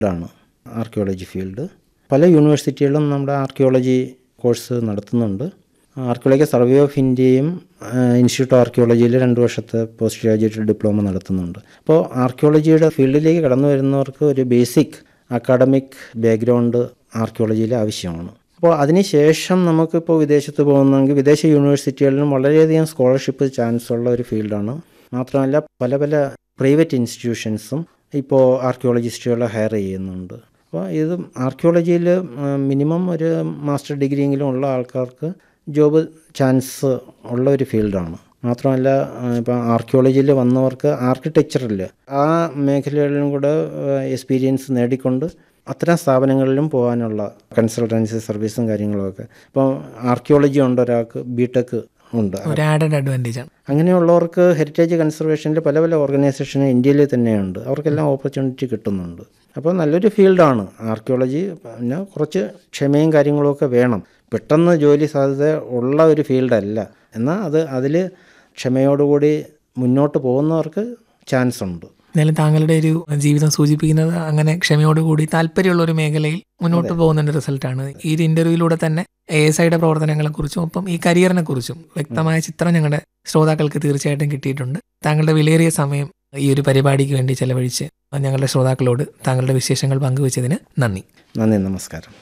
ആണ് archaeology field പല യൂണിവേഴ്സിറ്റികളിലും നമ്മുടെ ആർക്കിയോളജി കോഴ്സ് നടത്തുന്നുണ്ട് ആർക്കിയോളജി സർവേ ഓഫ് ഇന്ത്യയും ഇൻസ്റ്റിറ്റ്യൂട്ട് ഓഫ് ആർക്കിയോളജിയിൽ രണ്ട് വർഷത്തെ പോസ്റ്റ് ഗ്രാജുവേറ്റ് ഡിപ്ലോമ നടത്തുന്നുണ്ട് അപ്പോൾ ആർക്കിയോളജിയുടെ ഫീൽഡിലേക്ക് കടന്നു വരുന്നവർക്ക് ഒരു ബേസിക് അക്കാഡമിക് ബാക്ക്ഗ്രൗണ്ട് ആർക്കിയോളജിയിൽ ആവശ്യമാണ് അപ്പോൾ അതിനുശേഷം നമുക്കിപ്പോൾ വിദേശത്ത് പോകുന്നെങ്കിൽ വിദേശ യൂണിവേഴ്സിറ്റികളിലും വളരെയധികം സ്കോളർഷിപ്പ് ചാൻസ് ഉള്ള ഒരു ഫീൽഡാണ് മാത്രമല്ല പല പല പ്രൈവറ്റ് ഇൻസ്റ്റിറ്റ്യൂഷൻസും ഇപ്പോൾ ആർക്കിയോളജിസ്റ്റുകളെ ഹയർ ചെയ്യുന്നുണ്ട് അപ്പോൾ ഇത് ആർക്കിയോളജിയിൽ മിനിമം ഒരു മാസ്റ്റർ ഡിഗ്രിയെങ്കിലും ഉള്ള ആൾക്കാർക്ക് ജോബ് ചാൻസ് ഉള്ള ഒരു ഫീൽഡാണ് മാത്രമല്ല ഇപ്പം ആർക്കിയോളജിയിൽ വന്നവർക്ക് ആർക്കിടെക്ചറിൽ ആ മേഖലകളിലും കൂടെ എക്സ്പീരിയൻസ് നേടിക്കൊണ്ട് അത്തരം സ്ഥാപനങ്ങളിലും പോകാനുള്ള കൺസൾട്ടൻസി സർവീസും കാര്യങ്ങളുമൊക്കെ ഇപ്പോൾ ആർക്കിയോളജി ഉണ്ട് ഒരാൾക്ക് ബി ടെക് ഉണ്ട് ഒരു ആഡഡ് അഡ്വാൻറ്റേജ് ആണ് അങ്ങനെയുള്ളവർക്ക് ഹെറിറ്റേജ് കൺസർവേഷനിൽ പല പല ഓർഗനൈസേഷൻ ഇന്ത്യയിൽ തന്നെയുണ്ട് അവർക്കെല്ലാം ഓപ്പർച്യൂണിറ്റി കിട്ടുന്നുണ്ട് അപ്പോൾ നല്ലൊരു ഫീൽഡാണ് ആർക്കിയോളജി പിന്നെ കുറച്ച് ക്ഷമയും കാര്യങ്ങളുമൊക്കെ വേണം പെട്ടെന്ന് ജോലി സാധ്യത ഉള്ള ഒരു ഫീൽഡല്ല എന്നാൽ അത് അതിൽ ക്ഷമയോടുകൂടി മുന്നോട്ട് പോകുന്നവർക്ക് ചാൻസ് ഉണ്ട് എന്നാലും താങ്കളുടെ ഒരു ജീവിതം സൂചിപ്പിക്കുന്നത് അങ്ങനെ ക്ഷമയോടുകൂടി താല്പര്യമുള്ള ഒരു മേഖലയിൽ മുന്നോട്ട് പോകുന്നതിന്റെ റിസൾട്ടാണ് ഈ ഒരു ഇന്റർവ്യൂയിലൂടെ തന്നെ എ എസ് ഐയുടെ പ്രവർത്തനങ്ങളെ കുറിച്ചും ഒപ്പം ഈ കരിയറിനെ കുറിച്ചും വ്യക്തമായ ചിത്രം ഞങ്ങളുടെ ശ്രോതാക്കൾക്ക് തീർച്ചയായിട്ടും കിട്ടിയിട്ടുണ്ട് താങ്കളുടെ വിലയേറിയ സമയം ഈ ഒരു പരിപാടിക്ക് വേണ്ടി ചെലവഴിച്ച് ഞങ്ങളുടെ ശ്രോതാക്കളോട് താങ്കളുടെ വിശേഷങ്ങൾ പങ്കുവച്ചതിന് നന്ദി നന്ദി നമസ്കാരം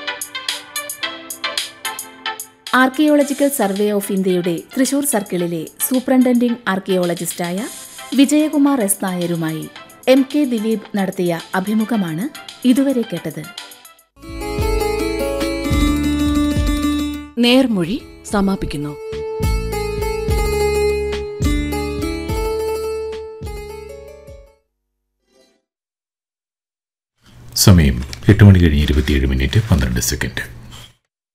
ആർക്കിയോളജിക്കൽ സർവേ ഓഫ് ഇന്ത്യയുടെ തൃശൂർ സർക്കിളിലെ സൂപ്രണ്ടന്റിംഗ് ആർക്കിയോളജിസ്റ്റായ വിജയകുമാർ എസ് നായരുമായി എം കെ ദിലീപ് നടത്തിയ അഭിമുഖമാണ് ഇതുവരെ കേട്ടത് നേർമൊഴി സമാപിക്കുന്നു സമയം എട്ട് മണി കഴിഞ്ഞ് ഇരുപത്തിയേഴ് മിനിറ്റ് പന്ത്രണ്ട് സെക്കൻഡ്